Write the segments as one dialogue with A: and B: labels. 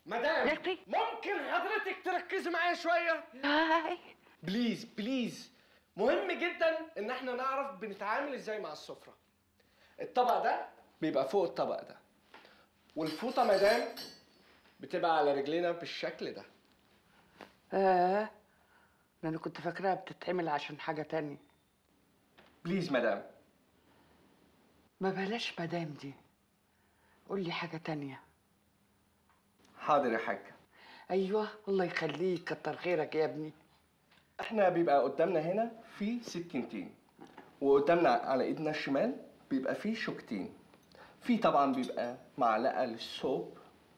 A: مدام
B: لطفي.
A: ممكن حضرتك تركزي معايا شويه
B: هاي
A: بليز بليز مهم جدا ان احنا نعرف بنتعامل ازاي مع السفره الطبق ده بيبقى فوق الطبق ده والفوطه مدام بتبقى على رجلينا بالشكل ده
B: اه ده انا كنت فاكراها بتتعمل عشان حاجه تانية
A: بليز مدام
B: ما بلاش مدام دي قول لي حاجه تانية
A: حاضر يا حاجه
B: ايوه الله يخليك كتر خيرك يا ابني
A: احنا بيبقى قدامنا هنا في سكينتين وقدامنا على ايدنا الشمال بيبقى في شوكتين في طبعا بيبقى معلقه للصوب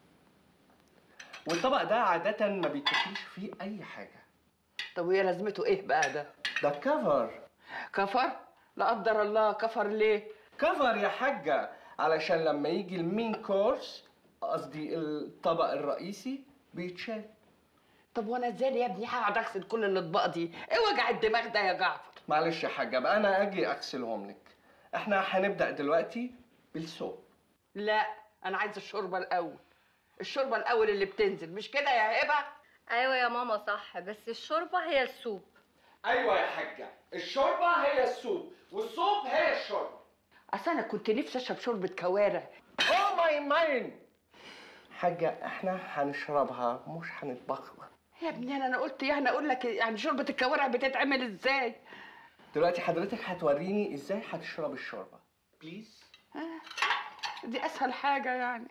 A: والطبق ده عاده ما بيتاكلش فيه اي حاجه
B: طب وهي لازمته ايه بقى ده
A: ده كفر
B: كفر لا قدر الله كفر ليه
A: كفر يا حاجه علشان لما يجي المين كورس قصدي الطبق الرئيسي بيتشال
B: طب وانا ازاي يا ابني هقعد اغسل كل الاطباق دي ايه وجع الدماغ ده يا جعفر
A: معلش يا حاجه بقى انا اجي اغسلهم لك احنا هنبدا دلوقتي بالصوب
B: لا انا عايزه الشوربه الاول الشوربه الاول اللي بتنزل مش كده يا هبه
C: ايوه يا ماما صح بس الشوربه هي السوب
A: ايوه يا حاجه الشوربه هي السوب والصوب هي الشوربه
B: اصل انا كنت نفسي اشرب شوربه كوارع
A: او ماي ماين حاجه احنا هنشربها مش هنطبخها
B: يا ابني انا انا قلت يعني اقول لك يعني شوربه الكوارع بتتعمل ازاي
A: دلوقتي حضرتك هتوريني ازاي هتشرب الشوربه بليز
B: دي اسهل حاجه يعني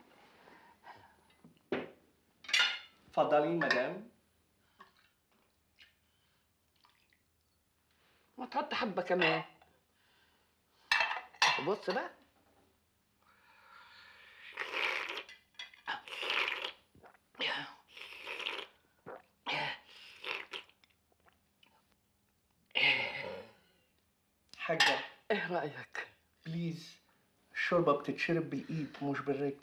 A: اتفضلي مدام
B: ما تحط حبه كمان بص بقى
A: حاجه
B: ايه رايك
A: بليز الشوربه بتتشرب بالايد مش بالرجل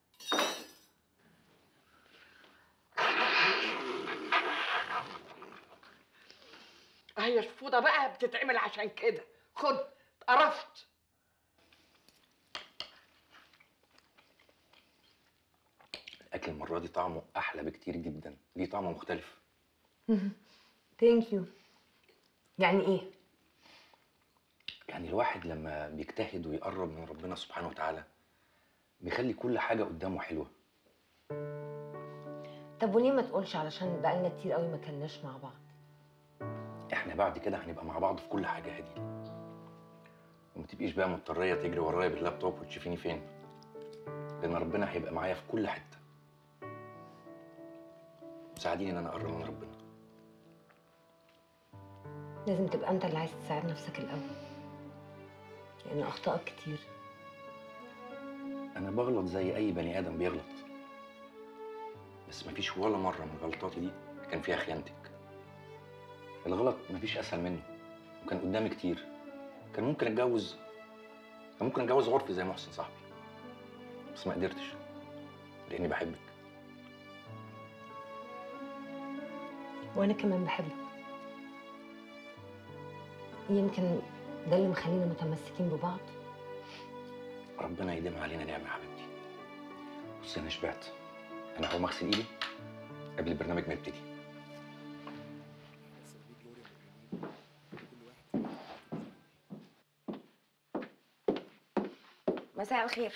B: هي الفوضى بقى بتتعمل عشان كده خد قرفت
D: الاكل المره دي طعمه احلى بكتير جدا ليه طعم مختلف
E: ثانك يو يعني ايه
D: يعني الواحد لما بيجتهد ويقرب من ربنا سبحانه وتعالى بيخلي كل حاجه قدامه حلوه
E: طب وليه ما تقولش علشان بقالنا كتير قوي ما كلناش مع بعض
D: احنا بعد كده هنبقى مع بعض في كل حاجه هدي وما تبقيش بقى مضطريه تجري ورايا باللابتوب وتشوفيني فين لان ربنا هيبقى معايا في كل حته ساعديني ان انا اقرب من ربنا
E: لازم تبقى انت اللي عايز تساعد نفسك الاول لان اخطائك كتير
D: انا بغلط زي اي بني ادم بيغلط بس مفيش ولا مره من غلطاتي دي كان فيها خيانتك الغلط مفيش اسهل منه وكان قدامي كتير كان ممكن اتجوز كان ممكن اتجوز عرفي زي محسن صاحبي بس ما قدرتش لاني بحبك
E: وانا كمان بحبك يمكن ده اللي مخلينا متمسكين ببعض
D: ربنا يديم علينا نعمه يا حبيبتي بصي انا شبعت انا هقوم اغسل ايدي قبل البرنامج ما يبتدي
F: مساء الخير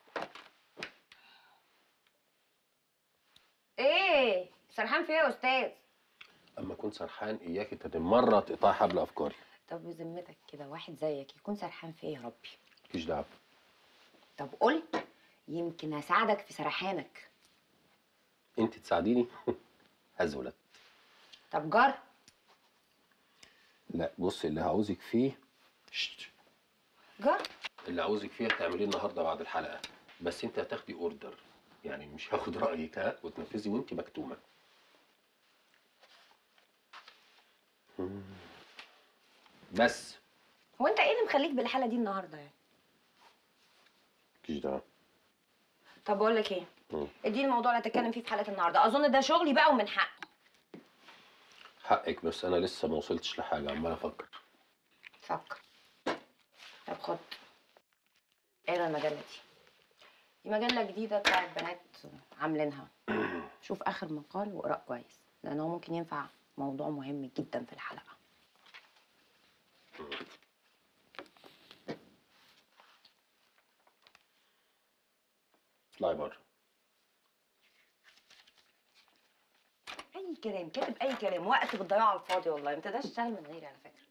F: ايه سرحان فيا يا استاذ
G: اما اكون سرحان اياك تاني مره تقطع حبل افكاري
F: طب بذمتك كده واحد زيك يكون سرحان في ايه يا ربي
G: مفيش دعوه
F: طب قول يمكن اساعدك في سرحانك
G: انت تساعديني هزولت
F: طب جر
G: لا بصي اللي هعوزك فيه شت.
F: جر
G: اللي عاوزك فيه هتعمليه النهارده بعد الحلقه بس انت هتاخدي اوردر يعني مش هاخد رايك ها وتنفذي وانت مكتومه مم. بس
F: هو انت ايه اللي مخليك بالحاله دي النهارده يعني
G: مفيش دعوه
F: طب بقول لك ايه
G: مم.
F: اديني الموضوع اللي هتتكلم فيه في حلقه النهارده اظن ده شغلي بقى ومن حقي
G: حقك بس انا لسه ما وصلتش لحاجه عمال افكر
F: فكر طب خد اقرا المجله دي دي مجله جديده بتاعت بنات عاملينها شوف اخر مقال واقرا كويس لان هو ممكن ينفع موضوع مهم جدا في الحلقه
G: اطلعي بره
F: اي كلام كاتب اي كلام وقت بتضيعه على الفاضي والله ما تقدرش تشتغل من غيري على فكره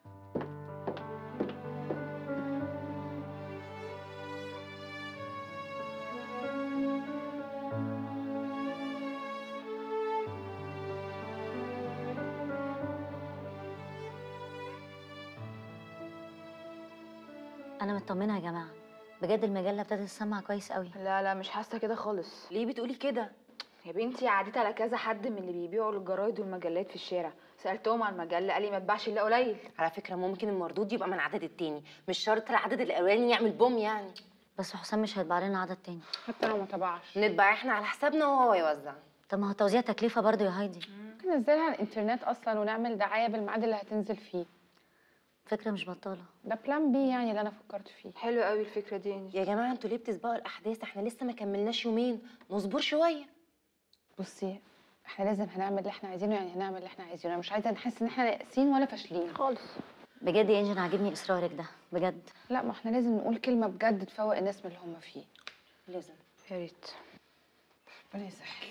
E: انا مطمنه يا جماعه بجد المجله ابتدت تسمع كويس قوي
H: لا لا مش حاسه كده خالص
F: ليه بتقولي كده
H: يا بنتي عديت على كذا حد من اللي بيبيعوا الجرايد والمجلات في الشارع سالتهم على المجله قال لي ما تباعش الا قليل
F: على فكره ممكن المردود يبقى من العدد التاني مش شرط العدد الاولاني يعمل بوم يعني
E: بس حسام مش هيطبع لنا عدد تاني
H: حتى لو ما تبعش
F: نطبع احنا على حسابنا وهو يوزع
E: طب ما هو التوزيع تكلفه برضه يا هايدي
H: ممكن ننزلها على الانترنت اصلا ونعمل دعايه بالميعاد اللي هتنزل فيه
E: فكره مش بطاله
H: ده بلان بي يعني اللي انا فكرت فيه حلو قوي الفكره دي
F: يا جماعه انتوا ليه بتسبقوا الاحداث احنا لسه ما كملناش يومين نصبر شويه
H: بصي احنا لازم هنعمل اللي احنا عايزينه يعني هنعمل اللي احنا عايزينه انا مش عايزه نحس ان احنا يائسين ولا فاشلين خالص
E: بجد يا انجن عاجبني اصرارك ده بجد
H: لا ما احنا لازم نقول كلمه بجد تفوق الناس من اللي هم فيه
F: لازم
H: يا ريت ربنا يسهل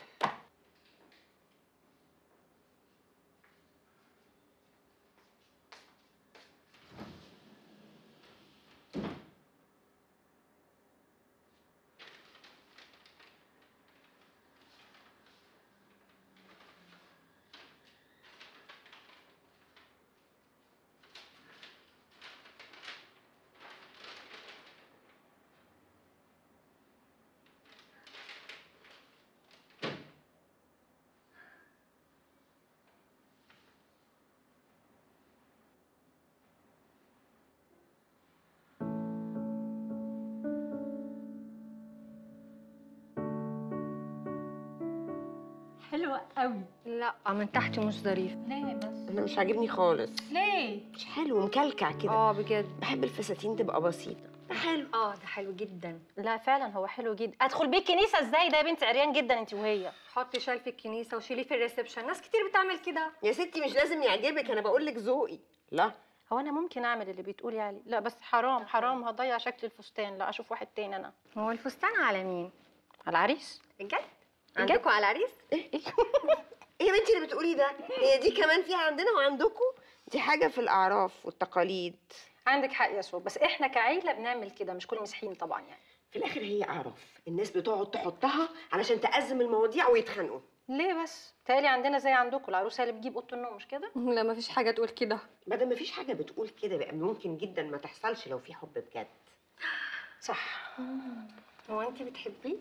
C: حلوة قوي
I: لا من تحت مش ظريف
C: ليه بس
F: انا مش عاجبني خالص
C: ليه
F: مش حلو مكلكع كده
I: اه بجد
F: بحب الفساتين تبقى بسيطه ده حلو
I: اه ده حلو جدا لا فعلا هو حلو جدا ادخل بيه الكنيسه ازاي ده يا بنتي عريان جدا انت وهي حطي شال في الكنيسه وشيليه في الريسبشن ناس كتير بتعمل كده
F: يا ستي مش لازم يعجبك انا بقول لك ذوقي لا
I: هو انا ممكن اعمل اللي بتقولي عليه لا بس حرام حرام هضيع شكل الفستان لا اشوف واحد تاني انا
C: هو الفستان على مين؟
I: على العريس
C: بجد؟ عندكوا على العريس؟
F: ايه يا بنتي اللي بتقولي ده هي دي كمان فيها عندنا وعندكم دي حاجه في الاعراف والتقاليد
I: عندك حق يا سو بس احنا كعيله بنعمل كده مش كل مسيحيين طبعا يعني
F: في الاخر هي اعراف الناس بتقعد تحطها علشان تأزم المواضيع ويتخانقوا
I: ليه بس تالي عندنا زي عندكم العروسه اللي بتجيب اوضه النوم مش كده
C: لا مفيش حاجة تقول كده
F: بدل ما فيش حاجه بتقول كده بقى ممكن جدا ما تحصلش لو في حب بجد
I: صح هو انت بتحبيه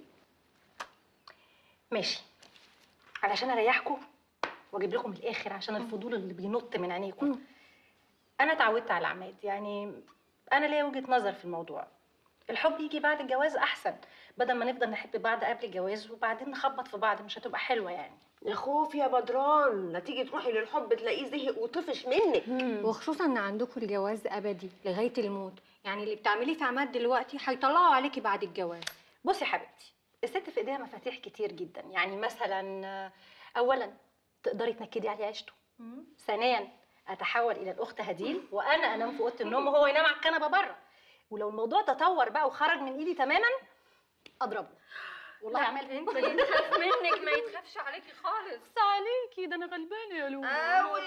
I: ماشي علشان اريحكم واجيب لكم الاخر عشان الفضول اللي بينط من عينيكم انا اتعودت على عماد يعني انا ليا وجهه نظر في الموضوع الحب يجي بعد الجواز احسن بدل ما نفضل نحب بعض قبل الجواز وبعدين نخبط في بعض مش هتبقى حلوه يعني
F: يا خوف يا بدران لا تيجي تروحي للحب تلاقيه زهق وطفش منك
C: وخصوصا ان عندكم الجواز ابدي لغاية الموت يعني اللي بتعمليه في عماد دلوقتي هيطلعوا عليكي بعد الجواز
I: بصي يا حبيبتي الست في ايديها مفاتيح كتير جدا يعني مثلا آه، اولا تقدري تنكدي عليه عيشته ثانيا اتحول الى الاخت هديل وانا انام في اوضه النوم وهو ينام على الكنبه بره ولو الموضوع تطور بقى وخرج من ايدي تماما اضربه والله اعمل
C: انت اللي تخاف منك ما يتخافش عليكي خالص عليكي ده انا غلبانه يا لولو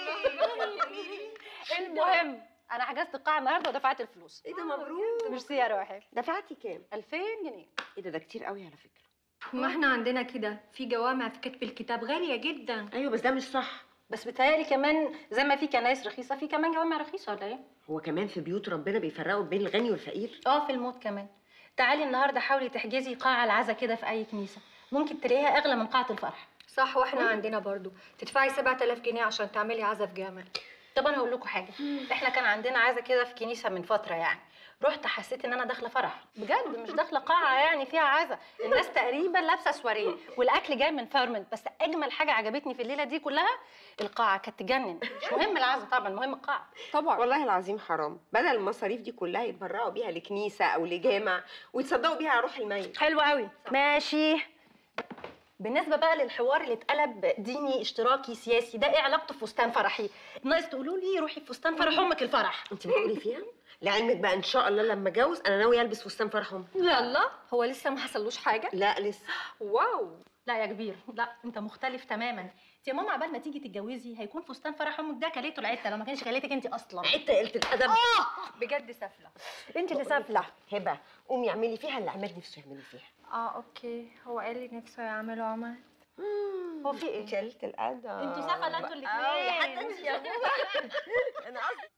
I: المهم انا حجزت القاعه النهارده ودفعت الفلوس
F: ايه ده مبروك
I: ميرسي يا روحي
F: دفعتي كام
I: 2000 جنيه
F: ايه ده ده كتير قوي على فكره
C: ما احنا عندنا كده في جوامع في كتب الكتاب غالية جدا
F: ايوه بس ده مش صح
I: بس بتهيألي كمان زي ما في كنايس رخيصه في كمان جوامع رخيصه ولا ايه
F: هو كمان في بيوت ربنا بيفرقوا بين الغني والفقير
I: اه في الموت كمان تعالي النهارده حاولي تحجزي قاعه العزا كده في اي كنيسه ممكن تلاقيها اغلى من قاعه الفرح
C: صح واحنا عندنا برضو تدفعي 7000 جنيه عشان تعملي عزا في جامع
I: طب انا اقول لكم حاجه احنا كان عندنا عزا كده في كنيسه من فتره يعني رحت حسيت ان انا داخله فرح بجد مش داخله قاعه يعني فيها عزا الناس تقريبا لابسه سواريه والاكل جاي من فارمنت بس اجمل حاجه عجبتني في الليله دي كلها القاعه كانت تجنن مش مهم العزا طبعا المهم القاعه
J: طبعا والله العظيم حرام بدل المصاريف دي كلها يتبرعوا بيها لكنيسه او لجامع ويتصدقوا بيها على روح الميت
I: حلو قوي ماشي بالنسبه بقى للحوار اللي اتقلب ديني اشتراكي سياسي ده ايه علاقته بفستان فرحي ناقص تقولوا لي روحي فستان فرح امك الفرح
J: انت بتقولي فيها لعلمك بقى ان شاء الله لما اتجوز انا ناويه البس فستان فرح امي
I: يلا هو لسه ما حصلوش حاجه
J: لا لسه
I: واو لا يا كبير لا انت مختلف تماما انت يا ماما عبال ما تيجي تتجوزي هيكون فستان فرح امك ده كليته العته لو ما كانش كليتك انت اصلا
J: عته قله الادب
I: اه بجد سافله انت اللي سافله
J: هبه قومي اعملي فيها اللي عماد نفسه يعملي فيها
C: اه اوكي هو قال لي نفسه يعمله عمل
I: هو في ايه
J: انت قلة الادب
I: انتوا سافله انتوا الاثنين
J: اه يا حتى انت يا بابا انا قصدي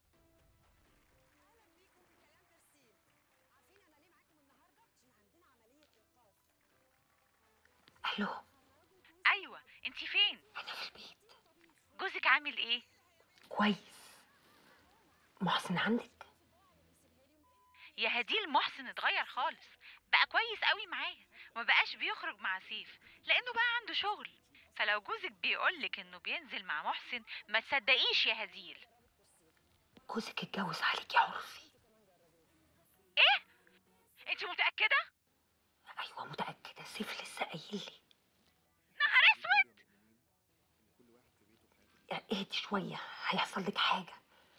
E: الو
K: ايوه انت فين
E: انا في البيت
K: جوزك عامل ايه
E: كويس محسن عندك
K: يا هديل محسن اتغير خالص بقى كويس قوي معايا ما بقاش بيخرج مع سيف لانه بقى عنده شغل فلو جوزك بيقولك انه بينزل مع محسن ما تصدقيش يا هديل
E: جوزك اتجوز عليك يا عرفي
K: ايه انت متاكده
E: ايوه متاكده سيف لسه قايل لي
K: نهار اسود
E: اهدي شويه هيحصل لك حاجه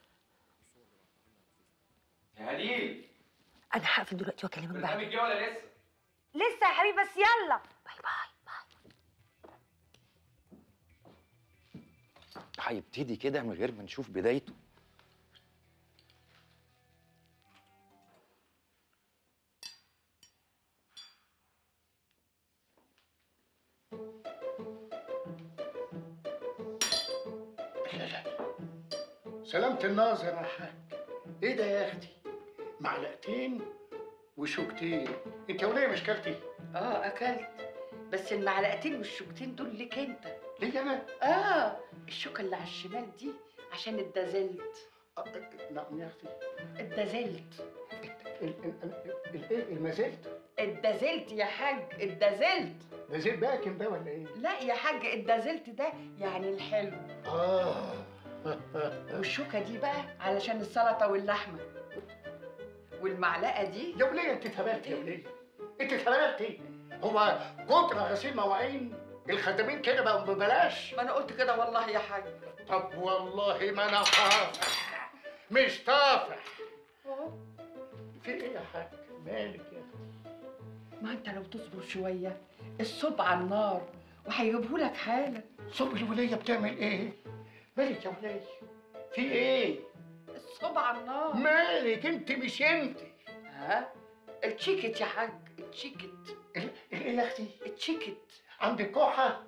D: يا هديل
E: انا هقفل دلوقتي واكلمك بعدين
D: جه ولا لسه؟
E: لسه يا حبيبي بس يلا باي باي باي
D: هيبتدي كده من غير ما نشوف بدايته
L: لا لا سلامة الناظر يا حاج ايه ده يا اختي معلقتين وشوكتين انت وليه مش كلتي
B: اه اكلت بس المعلقتين والشوكتين دول ليك انت
L: ليه انا
B: اه الشوكه اللي على الشمال دي عشان اتدازلت
L: آه، نعم يا اختي
B: اتدازلت
L: ال- ال- ال- الايه المازلت
B: اتدازلت يا حاج اتدازلت
L: ده زي باكن ده ولا ايه
B: لا يا حاج اتدازلت ده يعني الحلو
L: اه
B: والشوكه دي بقى علشان السلطه واللحمه والمعلقه دي
L: يا وليه انت اتهبلتي يا وليه انت اتهبلتي هو كتر غسيل مواعين الخدامين كده بقوا ببلاش
B: ما انا قلت كده والله يا حاج
L: طب والله ما انا طافح مش طافح في ايه يا حاج مالك يا اختي
B: ما انت لو تصبر شويه الصب على النار وهيجيبهولك حالا
L: صب الوليه بتعمل ايه مالك يا وليه في ايه
B: الصب على النار
L: مالك انت مش انت
B: ها التشيكت يا حاج التشيكت
L: ال- ايه يا اختي
B: التشيكت
L: عندك كحه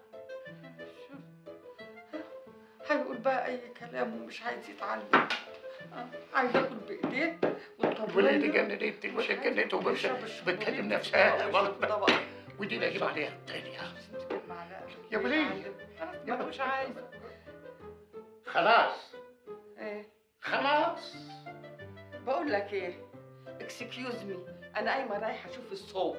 B: هيقول بقى اي كلام ومش عايز يتعلم آه، عايز ياكل بايديه
L: الوليه دي جننت الوليه جننت ومش بتكلم نفسها غلط ودي اللي اجيب عليها التانية يا وليه
B: ما مش عايز
L: خلاص
B: ايه
L: خلاص
B: بقول لك ايه اكسكيوز مي انا قايمه رايحه اشوف الصوب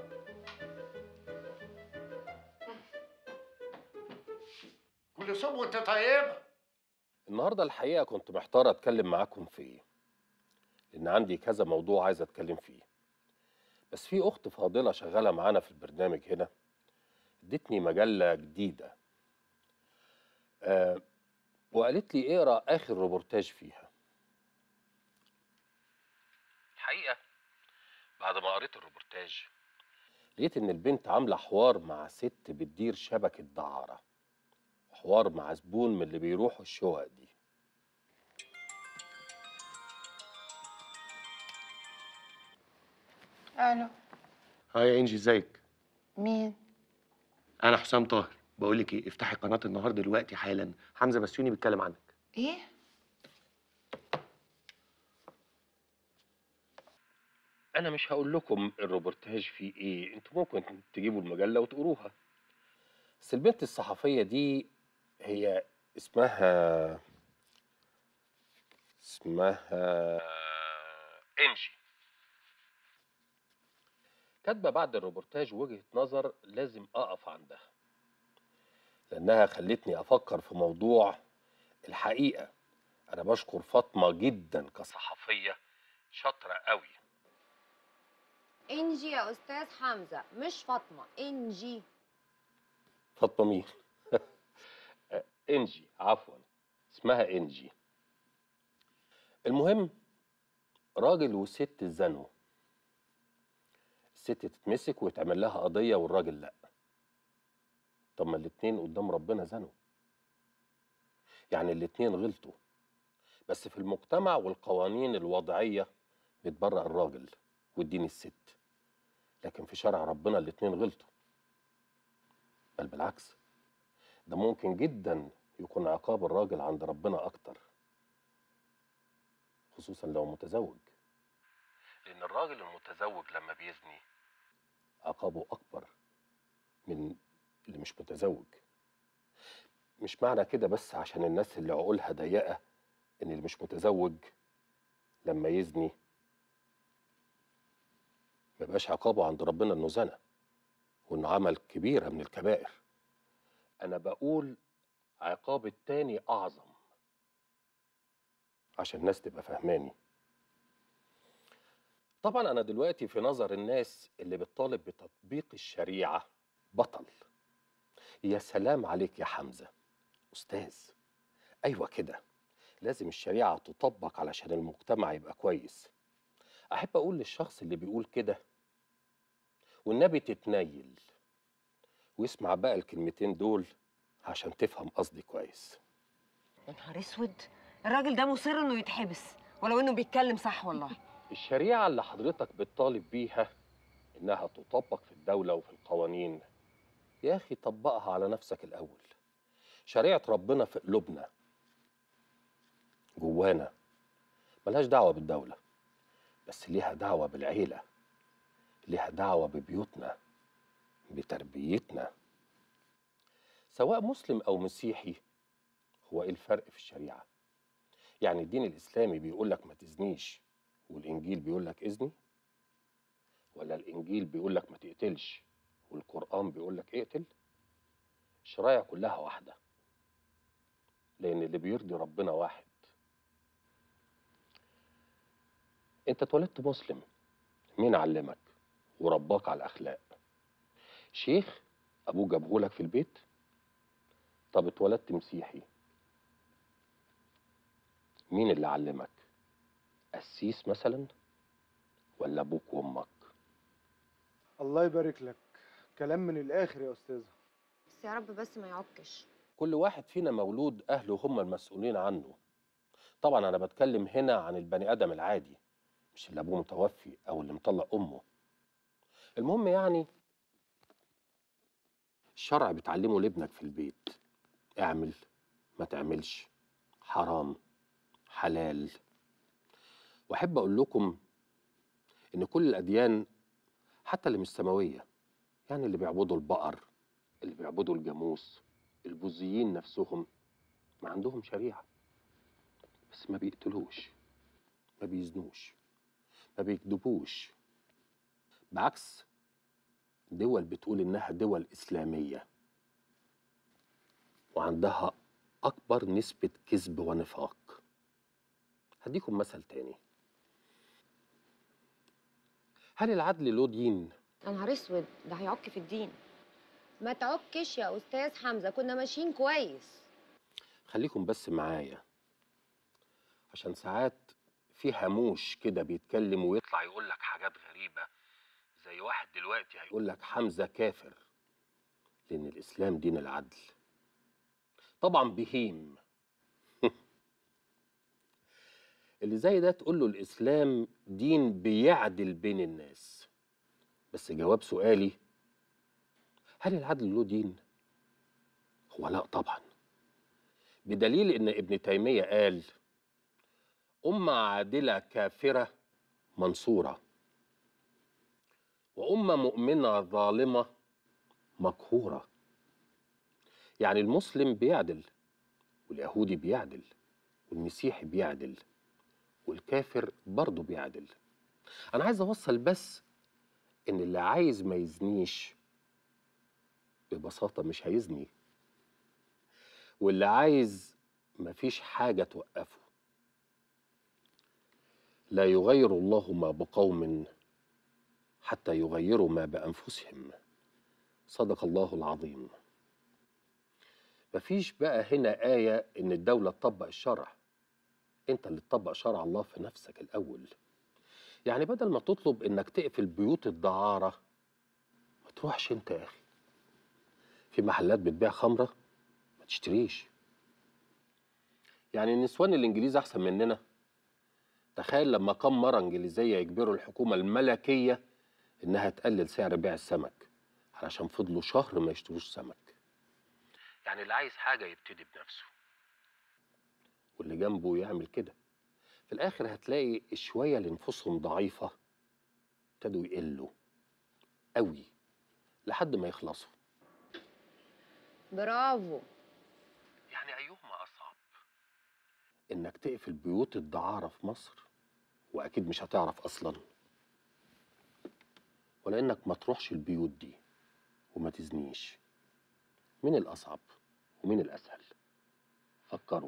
L: كل صوم وانت طيبه
G: النهارده الحقيقه كنت محتار اتكلم معاكم في ايه لان عندي كذا موضوع عايز اتكلم فيه بس في اخت فاضله شغاله معانا في البرنامج هنا ادتني مجله جديده آه وقالت لي اقرا اخر روبورتاج فيها الحقيقه بعد ما قريت الروبورتاج لقيت ان البنت عامله حوار مع ست بتدير شبكه دعاره حوار مع زبون من اللي بيروحوا الشقق دي
H: الو
M: هاي يا انجي ازيك
H: مين
M: انا حسام طاهر بقول لك ايه افتحي قناه النهار دلوقتي حالا حمزه بسيوني بيتكلم عنك
H: ايه
G: انا مش هقول لكم الروبورتاج فيه ايه انتوا ممكن تجيبوا المجله وتقروها بس البنت الصحفيه دي هي اسمها اسمها انجي كاتبه بعد الروبورتاج وجهه نظر لازم اقف عندها لانها خلتني افكر في موضوع الحقيقه انا بشكر فاطمه جدا كصحفيه شاطره قوي
N: انجي يا استاذ حمزه مش فاطمه انجي
G: فاطمه مين انجي عفوا اسمها انجي المهم راجل وست زنوا الست تتمسك ويتعمل لها قضية والراجل لأ طب ما الاتنين قدام ربنا زنوا يعني الاتنين غلطوا بس في المجتمع والقوانين الوضعية بتبرأ الراجل والدين الست لكن في شرع ربنا الاتنين غلطوا بل بالعكس ده ممكن جدا يكون عقاب الراجل عند ربنا أكتر خصوصا لو متزوج لأن الراجل المتزوج لما بيزني عقابه أكبر من اللي مش متزوج مش معنى كده بس عشان الناس اللي عقولها ضيقة إن اللي مش متزوج لما يزني ميبقاش عقابه عند ربنا إنه زنى وإنه عمل كبيرة من الكبائر أنا بقول عقاب التاني أعظم عشان الناس تبقى فاهماني طبعا أنا دلوقتي في نظر الناس اللي بتطالب بتطبيق الشريعة بطل يا سلام عليك يا حمزة أستاذ أيوة كده لازم الشريعة تطبق علشان المجتمع يبقى كويس أحب أقول للشخص اللي بيقول كده والنبي تتنيل واسمع بقى الكلمتين دول عشان تفهم قصدي كويس
N: يا نهار اسود الراجل ده مصر انه يتحبس ولو انه بيتكلم صح والله
G: الشريعة اللي حضرتك بتطالب بيها إنها تطبق في الدولة وفي القوانين يا أخي طبقها على نفسك الأول شريعة ربنا في قلوبنا جوانا ملهاش دعوة بالدولة بس ليها دعوة بالعيلة ليها دعوة ببيوتنا بتربيتنا سواء مسلم أو مسيحي هو إيه الفرق في الشريعة؟ يعني الدين الإسلامي بيقول لك ما تزنيش والإنجيل بيقول لك إذني؟ ولا الإنجيل بيقول لك ما تقتلش والقرآن بيقول لك اقتل؟ الشرايع كلها واحدة لأن اللي بيرضي ربنا واحد أنت اتولدت مسلم مين علمك ورباك على الأخلاق؟ شيخ أبوه جابهولك في البيت؟ طب اتولدت مسيحي مين اللي علمك؟ قسيس مثلا؟ ولا أبوك وأمك؟
O: الله يبارك لك كلام من الاخر يا استاذه
N: بس يا رب بس ما يعكش
G: كل واحد فينا مولود أهله هم المسؤولين عنه طبعا أنا بتكلم هنا عن البني آدم العادي مش اللي أبوه متوفي أو اللي مطلق أمه المهم يعني الشرع بتعلمه لابنك في البيت اعمل ما تعملش حرام حلال واحب اقول لكم ان كل الاديان حتى اللي مش سماويه يعني اللي بيعبدوا البقر اللي بيعبدوا الجاموس البوذيين نفسهم ما عندهم شريعه بس ما بيقتلوش ما بيزنوش ما بيكذبوش بعكس دول بتقول انها دول اسلاميه وعندها اكبر نسبه كذب ونفاق هديكم مثل تاني هل العدل له دين
N: يا نهار اسود ده هيعك في الدين ما تعكش يا استاذ حمزه كنا ماشيين كويس
G: خليكم بس معايا عشان ساعات في هاموش كده بيتكلم ويطلع يقول لك حاجات غريبه زي واحد دلوقتي هيقول لك حمزه كافر لان الاسلام دين العدل طبعا بهيم اللي زي ده تقول له الاسلام دين بيعدل بين الناس بس جواب سؤالي هل العدل له دين هو لا طبعا بدليل ان ابن تيميه قال امه عادله كافره منصوره وامه مؤمنه ظالمه مقهوره يعني المسلم بيعدل واليهودي بيعدل والمسيحي بيعدل والكافر برضه بيعدل انا عايز اوصل بس ان اللي عايز ما يزنيش ببساطه مش هيزني واللي عايز مفيش حاجه توقفه لا يغير الله ما بقوم حتى يغيروا ما بانفسهم صدق الله العظيم مفيش بقى هنا آية إن الدولة تطبق الشرع أنت اللي تطبق شرع الله في نفسك الأول يعني بدل ما تطلب إنك تقفل بيوت الدعارة ما تروحش أنت يا أخي في محلات بتبيع خمرة ما تشتريش يعني النسوان الإنجليز أحسن مننا تخيل لما كم مرة إنجليزية يجبروا الحكومة الملكية إنها تقلل سعر بيع السمك علشان فضلوا شهر ما يشتروش سمك يعني اللي عايز حاجة يبتدي بنفسه واللي جنبه يعمل كده في الآخر هتلاقي الشوية اللي نفوسهم ضعيفة ابتدوا يقلوا قوي لحد ما يخلصوا
N: برافو
G: يعني أيهما أصعب إنك تقفل بيوت الدعارة في مصر وأكيد مش هتعرف أصلا ولا إنك ما تروحش البيوت دي وما تزنيش مين الأصعب ومين الأسهل فكروا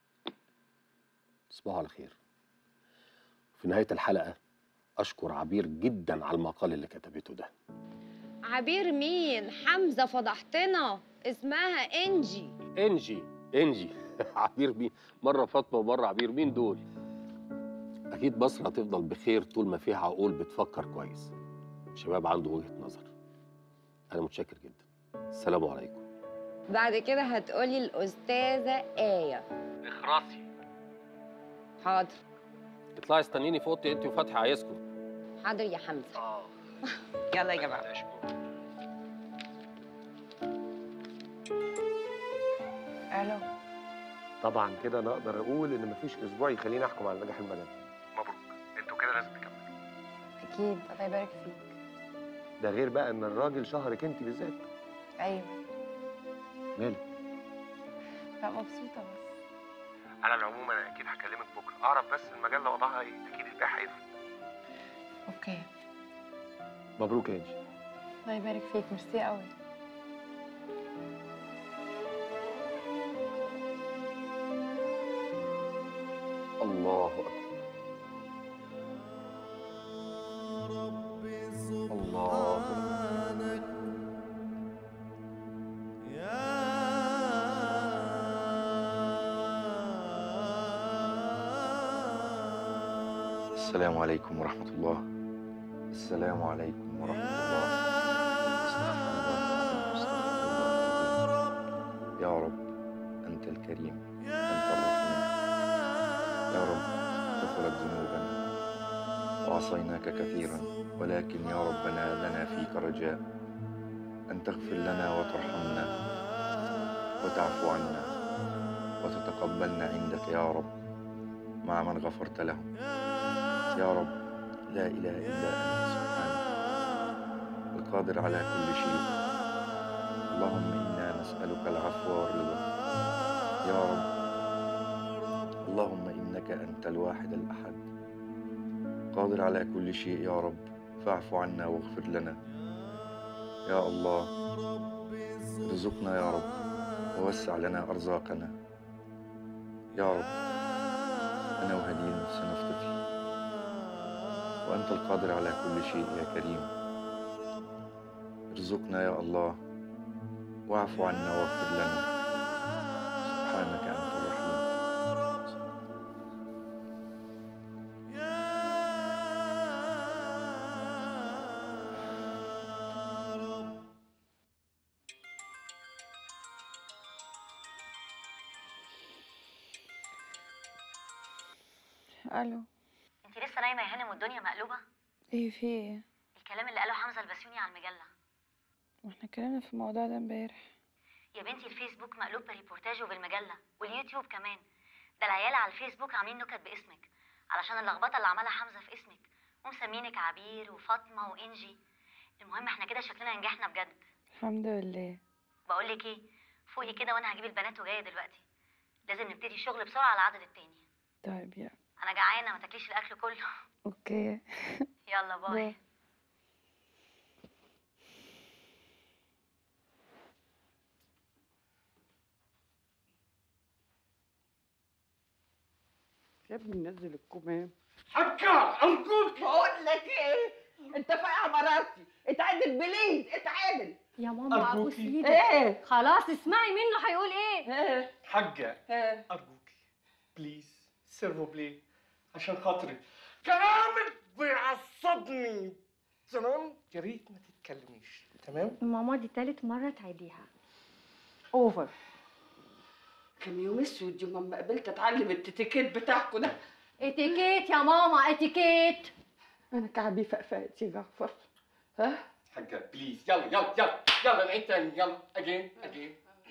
G: تصبحوا على خير في نهاية الحلقة أشكر عبير جدا على المقال اللي كتبته ده
N: عبير مين حمزه فضحتنا اسمها انجي
G: انجي انجي عبير مين مرة فاطمة ومرة عبير مين دول أكيد مصر هتفضل بخير طول ما فيها عقول بتفكر كويس شباب عنده وجهة نظر أنا متشكر جدا السلام عليكم
N: بعد كده هتقولي الاستاذه ايه
G: اخرسي
N: حاضر
G: اطلعي استنيني في اوضتي انت وفتحي عايزكم
N: حاضر يا حمزه
G: اه
B: يلا يا جماعه
H: الو
M: طبعا كده انا اقدر اقول ان مفيش اسبوع يخليني احكم على نجاح البنات مبروك انتوا كده لازم تكملوا
H: اكيد الله يبارك فيك
M: ده غير بقى ان الراجل شهرك انت بالذات
H: ايوه
M: مالك
H: لا مبسوطه بس
M: على العموم انا اكيد هكلمك بكره اعرف بس المجله وضعها ايه اكيد البيع هيفرق
H: اوكي
M: مبروك يا انجي
H: الله يبارك فيك ميرسي قوي
G: الله أكبر الله أكبر
D: السلام عليكم ورحمة الله السلام عليكم ورحمة الله يا رب أنت الكريم أنت الرحيم يا رب كثرت ذنوبنا وعصيناك كثيرا ولكن يا ربنا لنا فيك رجاء أن تغفر لنا وترحمنا وتعفو عنا وتتقبلنا عندك يا رب مع من غفرت لهم يا رب لا إله إلا أنت سبحانك القادر على كل شيء اللهم إنا نسألك العفو والرضا يا رب اللهم إنك أنت الواحد الأحد قادر على كل شيء يا رب فاعف عنا واغفر لنا يا الله ارزقنا يا رب ووسع لنا أرزاقنا يا رب أنا وهدين سنفتفي وأنت القادر على كل شيء يا كريم ارزقنا يا الله واعف عنا واغفر لنا سبحانك أنت الرحيم
H: الو
P: انت لسه نايمه يا هانم والدنيا مقلوبه
H: ايه في ايه
P: الكلام اللي قاله حمزه البسيوني على المجله
H: واحنا اتكلمنا في الموضوع ده امبارح
P: يا بنتي الفيسبوك مقلوب بريبورتاج وبالمجله واليوتيوب كمان ده العيال على الفيسبوك عاملين نكت باسمك علشان اللخبطه اللي عملها حمزه في اسمك ومسمينك عبير وفاطمه وانجي المهم احنا كده شكلنا نجحنا بجد
H: الحمد لله
P: بقول لك ايه فوقي كده وانا هجيب البنات وجايه دلوقتي لازم نبتدي الشغل بسرعه على العدد التاني
H: طيب يا
P: انا جعانه ما تاكليش الاكل كله
H: اوكي
P: يلا باي
H: باي.
B: يا ابني نزل الكمام
A: حكا ارجوك
B: بقول لك ايه انت فاقع مرارتي اتعدل بليز اتعدل
C: يا ماما ابوس
A: أرجوكي.
C: ايدك
B: ايه
C: خلاص اسمعي منه هيقول ايه
B: ايه
A: حاجة
B: ايه
A: ارجوك بليز سيرفو بلي عشان خاطري كلامك بيعصبني تمام يا ريت ما تتكلميش تمام
C: ماما دي تالت مرة تعيديها
B: اوفر كان يوم اسود يوم ما قبلت اتعلم التيكيت بتاعكم ده
C: اتيكيت يا ماما اتيكيت
B: انا كعبي فقفقت يا جعفر ها
A: حاجة بليز يلا يلا يلا يلا نعيد تاني يلا اجين اجين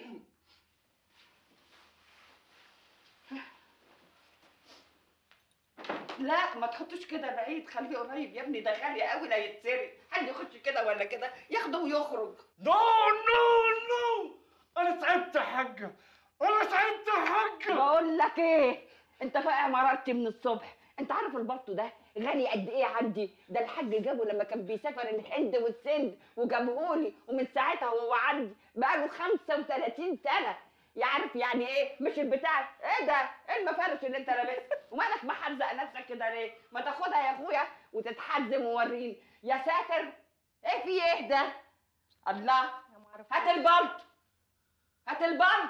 B: لا ما تحطوش كده بعيد خليه قريب يا ابني ده غالي قوي لا يتسرق حد يخش كده ولا كده ياخده ويخرج
A: نو نو نو انا تعبت يا حاجة انا تعبت يا حاجة
B: بقول لك ايه انت فاقع مرارتي من الصبح انت عارف البلطو ده غالي قد ايه عندي ده الحاج جابه لما كان بيسافر الهند والسند وجابهولي ومن ساعتها وهو عندي بقاله 35 سنه يعرف يعني ايه مش البتاع ايه ده ايه المفارش اللي انت لابسها ومالك محزق نفسك كده ليه ما تاخدها يا اخويا وتتحزم ووريني يا ساتر ايه في ايه ده الله هات البلط هات البلط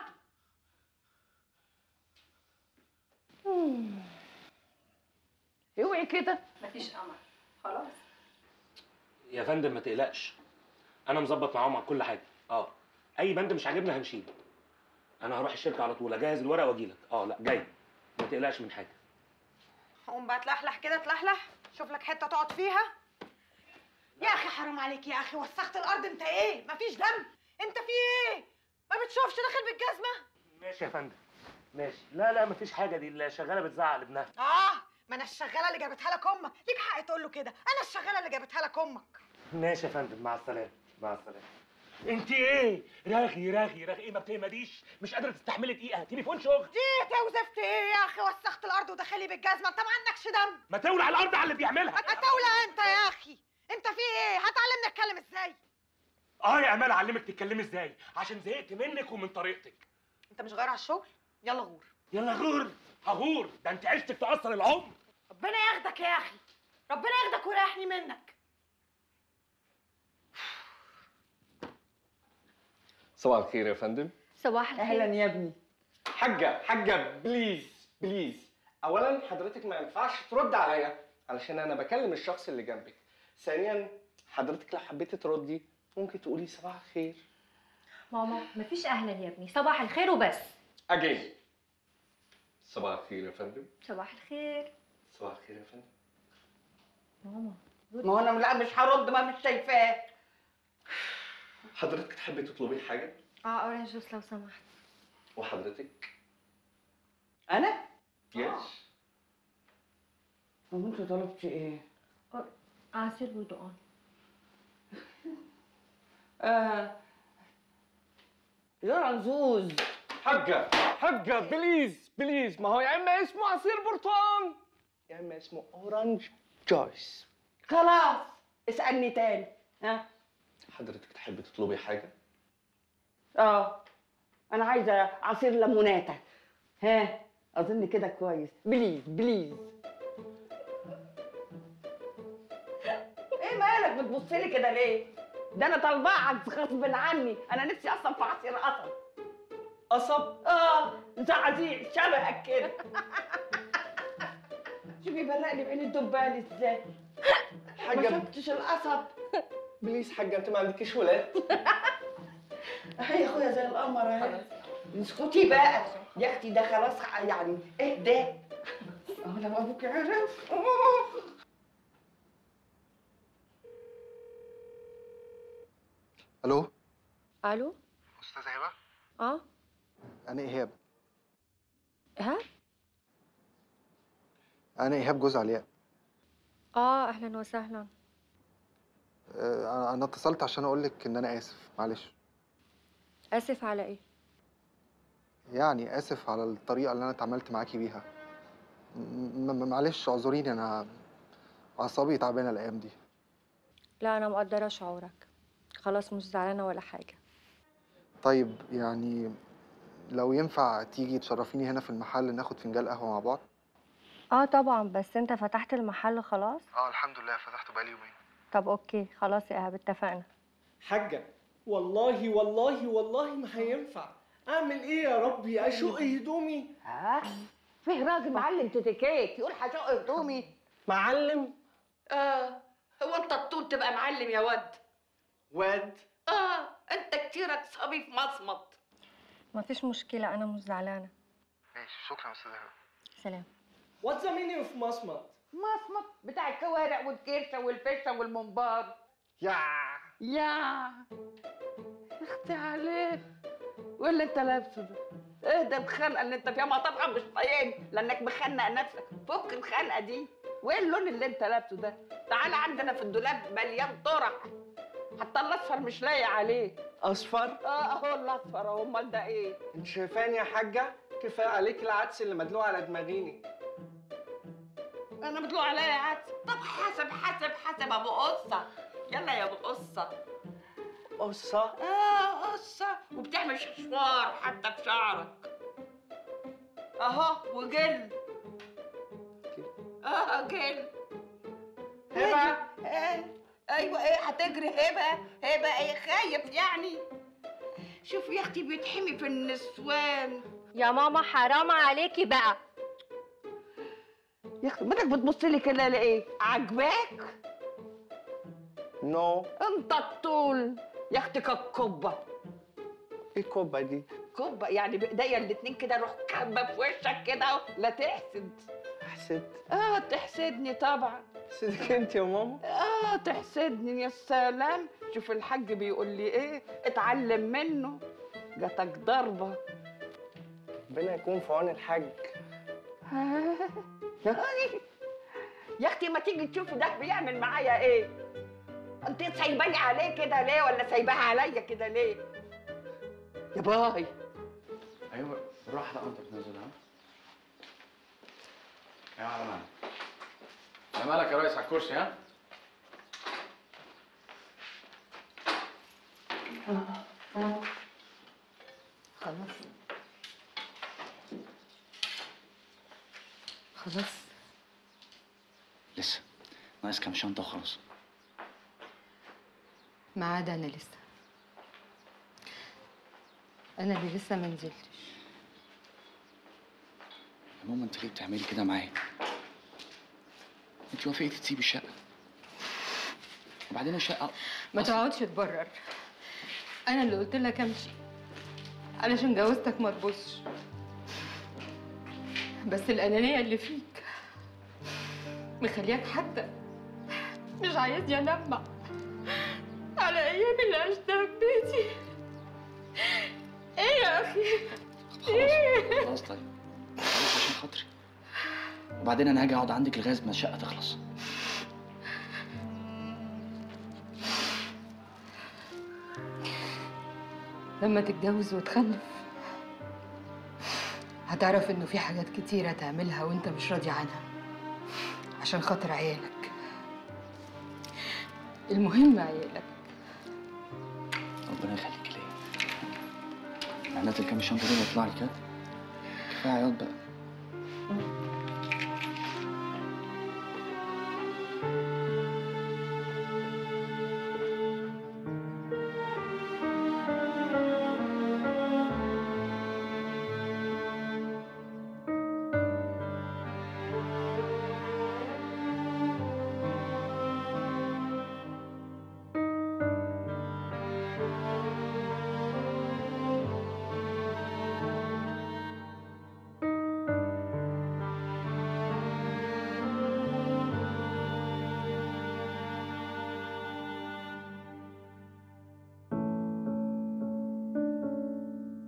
B: اوعي كده
I: مفيش امل خلاص
M: يا فندم ما تقلقش انا مظبط معاهم على كل حاجه اه اي بند مش عاجبنا هنشيله انا هروح الشركه على طول اجهز الورق واجي لك اه لا جاي ما تقلقش من حاجه
Q: قوم بقى تلحلح كده تلحلح شوف لك حته تقعد فيها يا اخي حرام عليك يا اخي وسخت الارض انت ايه مفيش دم انت في ايه ما بتشوفش داخل بالجزمه
M: ماشي يا فندم ماشي لا لا مفيش حاجه دي اللي شغاله بتزعق لابنها
Q: اه ما انا الشغاله اللي جابتها لك امك ليك حق تقول له كده انا الشغاله اللي جابتها لك امك
M: ماشي يا فندم مع السلامه مع السلامه انت ايه رغي رغي رغي ايه ما بتهمديش مش قادره تستحملي دقيقه تليفون شغل
Q: جيت يا وزفت ايه يا اخي وسخت الارض وداخلي بالجزمه انت ما عندكش دم
M: ما تولع الارض على اللي بيعملها
Q: هتولع انت يا اخي انت في ايه هتعلمني اتكلم ازاي
M: اه يا امال اعلمك تتكلمي ازاي عشان زهقت منك ومن طريقتك
Q: انت مش غير على الشغل يلا غور
M: يلا غور هغور ده انت عشتك تاثر العمر
Q: ربنا ياخدك يا اخي ربنا ياخدك ويريحني منك
A: صباح الخير يا فندم
C: صباح الخير
B: اهلا يا ابني
A: حاجة حاجة بليز بليز أولا حضرتك ما ينفعش ترد عليا علشان أنا بكلم الشخص اللي جنبك ثانيا حضرتك لو حبيتي تردي ممكن تقولي صباح الخير
C: ماما مفيش اهلا يا ابني صباح الخير وبس
A: أجين صباح الخير يا فندم
C: صباح الخير
A: صباح الخير يا فندم
C: ماما
B: ما هو انا لا مش هرد ما مش شايفاه
A: حضرتك تحبي تطلبي حاجة
C: اه اورنج جوس لو سمحت
A: وحضرتك
B: انا
A: يس
B: هو انت طلبتي ايه
C: عصير برتقال
B: آه يا عنزوز
A: حاجة حاجة بليز بليز ما هو يا إما اسمه عصير برتقال يا إما اسمه أورانج جويس
B: خلاص اسألني تاني ها
A: حضرتك تحبي تطلبي حاجة
B: اه انا عايزه عصير ليموناته ها اظن كده كويس بليز بليز ايه مالك بتبص لي كده ليه ده انا طالباك غصب عني انا نفسي اصلا في عصير قصب
A: قصب
B: اه زعزيع شبهك كده شوفي برق لي بعين الدبان ازاي
A: حاجة
B: ما شفتش القصب
A: بليز حاجة أنت ما عندكيش ولاد
B: اهي يا اخويا زي القمر اهي اسكتي بقى يا اختي ده خلاص يعني اهدى اه لو ابوك عرف
R: الو
C: الو
R: استاذه هبه
C: اه
R: انا ايهاب
C: ها
R: انا ايهاب جوز علياء
C: اه اهلا وسهلا
R: آه، انا اتصلت عشان اقول لك ان انا اسف معلش
C: اسف على ايه
R: يعني اسف على الطريقه اللي انا اتعاملت معاكي بيها م- م- معلش اعذريني انا اعصابي تعبانه الايام دي
C: لا انا مقدره شعورك خلاص مش زعلانه ولا حاجه
R: طيب يعني لو ينفع تيجي تشرفيني هنا في المحل ناخد فنجان قهوه مع بعض
C: اه طبعا بس انت فتحت المحل خلاص
R: اه الحمد لله فتحته بقالي يومين
C: طب اوكي خلاص يا ايهاب اتفقنا
A: حاجة والله والله والله ما هينفع اعمل ايه يا ربي اشق هدومي
B: ها فيه راجل معلم تتكيك يقول هشق هدومي
A: معلم
B: اه هو انت الطول تبقى معلم يا واد
A: واد
B: اه انت كتيرك صبي في مصمت
C: مفيش مشكله انا مش زعلانه
R: ماشي شكرا يا استاذ ايهاب
C: سلام
A: واتس ذا مينينج اوف مصمت
B: مصمت بتاع الكوارع والكرشه والفشه والممبار
A: يا
B: يا اختي عليك ولا انت لابسه ده؟ ايه ده الخنقه اللي انت فيها ما طبعا مش طايقني لانك مخنق نفسك فك الخنقه دي وايه اللون اللي انت لابسه ده؟ تعالى عندنا في الدولاب مليان طرح حتى الاصفر مش لايق عليه
A: اصفر
B: اه اهو الاصفر اهو امال ده ايه؟
A: انت شايفاني يا حاجة كفاية عليك العدس اللي مدلوق على دماغيني
B: انا مطلوع عليا عدس طب حسب حسب حسب ابو قصه يلا يا ابو قصه
A: قصة
B: اه قصه وبتعمل ششوار حتى في شعرك اهو وجل اه جل
A: هبة
B: ايه ايوه ايه هتجري هبه هبه ايه خايف يعني شوف يا اختي بيتحمي في النسوان
C: يا ماما حرام عليكي بقى
B: يا اختي مالك بتبص لي كده ليه عجباك
A: نو
B: انت الطول يا اختي كالكبه
A: ايه الكوبا دي
B: كبه يعني بايديا الاتنين كده روح كبه في وشك كده اهو، لا تحسد
A: حسيت
B: اه تحسدني طبعا
A: حسيتك انت يا ماما
B: اه تحسدني يا سلام شوف الحاج بيقول لي ايه اتعلم منه جاتك ضربه
A: ربنا يكون في عون الحاج
B: يا اختي ما تيجي تشوفي ده بيعمل معايا ايه انت سايباني عليه كده ليه ولا سايباها عليا كده ليه يا باي
D: ايوه بالراحه بقى وانت بتنزل ها ايوه على مالك على مالك يا ريس على الكرسي ها
E: خلاص خلاص
D: لسه ناقص كام شنطه وخلاص
E: ما عدا انا لسه انا اللي لسه ما نزلتش
D: يا ماما انت ليه بتعملي كده معايا انت وافقتي تسيبي الشقه وبعدين الشقه
E: ما تقعدش تبرر انا اللي قلت لك امشي علشان جوازتك ما تبصش بس الانانيه اللي فيك مخلياك حتى مش عايزني انمع على ايام اللي عشتها في بيتي ايه يا اخي ايه
D: خلاص طيب خلاص عشان خاطري وبعدين انا هاجي اقعد عندك لغايه ما الشقه تخلص
E: لما تتجوز وتخلف هتعرف انه في حاجات كتيرة تعملها وانت مش راضي عنها عشان خاطر عيالك المهم عيالك
D: ربنا يخليك ليا معناته الكام شنطه دول يطلع لي كده كفايه عياط بقى